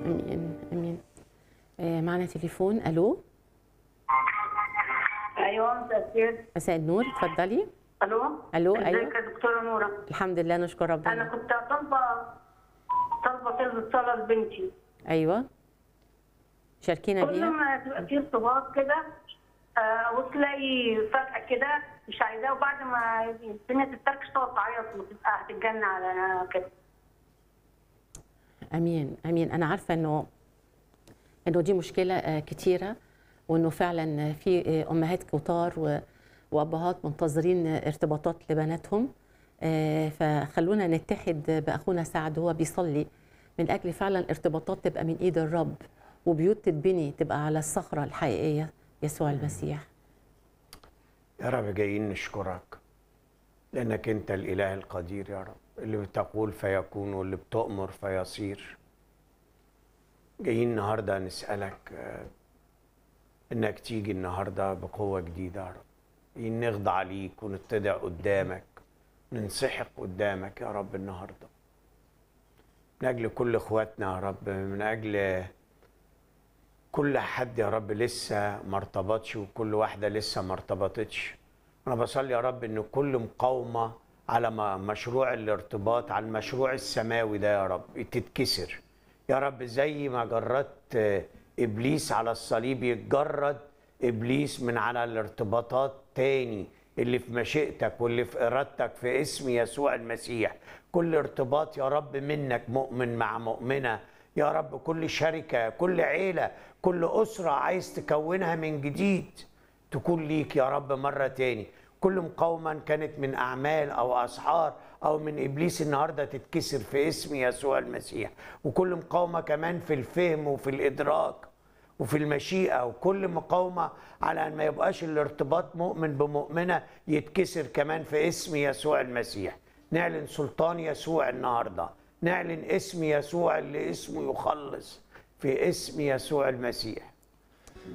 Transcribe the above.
امين امين آه، معنا تليفون الو ايوه مساء الخير مساء النور اتفضلي الو ألو، ازيك أيوة. يا دكتوره نوره الحمد لله نشكر انا ربنا كنت طالبه طالبه طلبه صلاه لبنتي ايوه شاركينا كل بيها ما تبقى في ارتباط كده آه وتلاقي فجاه كده مش عايزاه وبعد ما الدنيا تتركش تقعد تعيط وتبقى هتتجنن على كده امين امين انا عارفه انه انه دي مشكله آه، كتيره وانه فعلا في آه، امهات كتار و- وابهات منتظرين آه، ارتباطات لبناتهم آه، فخلونا نتحد باخونا سعد هو بيصلي من اجل فعلا ارتباطات تبقى من ايد الرب وبيوت تتبني تبقى على الصخره الحقيقيه يسوع المسيح يا رب جايين نشكرك لأنك أنت الإله القدير يا رب اللي بتقول فيكون واللي بتؤمر فيصير جايين النهاردة نسألك آه، إنك تيجي النهاردة بقوة جديدة يا رب جايين نخضع ليك ونتضع قدامك ننسحق قدامك يا رب النهاردة من أجل كل إخواتنا يا رب من أجل كل حد يا رب لسه ما ارتبطش وكل واحده لسه ما ارتبطتش انا بصلي يا رب ان كل مقاومه على ما- مشروع الارتباط على المشروع السماوي ده يا رب تتكسر يا رب زي ما جردت آه، ابليس على الصليب يتجرد ابليس من على الارتباطات تاني اللي في مشيئتك واللي في ارادتك في اسم يسوع المسيح كل ارتباط يا رب منك مؤمن مع مؤمنه يا رب كل شركه كل عيله كل اسره عايز تكونها من جديد تكون ليك يا رب مرة تاني كل مقاومة كانت من أعمال أو أسحار أو من إبليس النهاردة تتكسر في اسم يسوع المسيح وكل مقاومة كمان في الفهم وفي الإدراك وفي المشيئة وكل مقاومة على أن ما يبقاش الارتباط مؤمن بمؤمنة يتكسر كمان في اسم يسوع المسيح نعلن سلطان يسوع النهاردة نعلن اسم يسوع اللي اسمه يخلص في اسم يسوع المسيح